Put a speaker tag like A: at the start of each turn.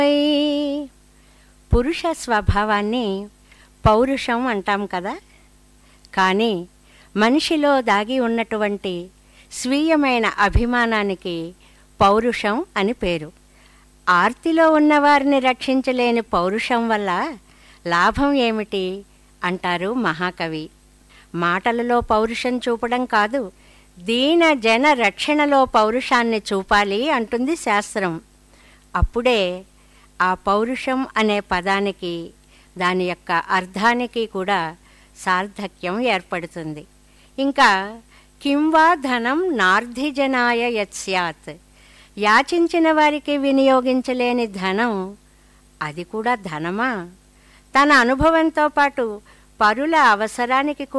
A: పురుష స్వభావాన్ని పౌరుషం అంటాం కదా కానీ మనిషిలో దాగి ఉన్నటువంటి స్వీయమైన అభిమానానికి పౌరుషం అని పేరు ఆర్తిలో ఉన్నవారిని రక్షించలేని పౌరుషం వల్ల లాభం ఏమిటి అంటారు మహాకవి మాటలలో పౌరుషం చూపడం కాదు దీన జన రక్షణలో పౌరుషాన్ని చూపాలి అంటుంది శాస్త్రం అప్పుడే ఆ పౌరుషం అనే పదానికి దాని యొక్క అర్థానికి కూడా సార్థక్యం ఏర్పడుతుంది ఇంకా కింవా ధనం నార్ధిజనాయ యత్స్యాత్ యాచించిన వారికి వినియోగించలేని ధనం అది కూడా ధనమా తన అనుభవంతో పాటు పరుల అవసరానికి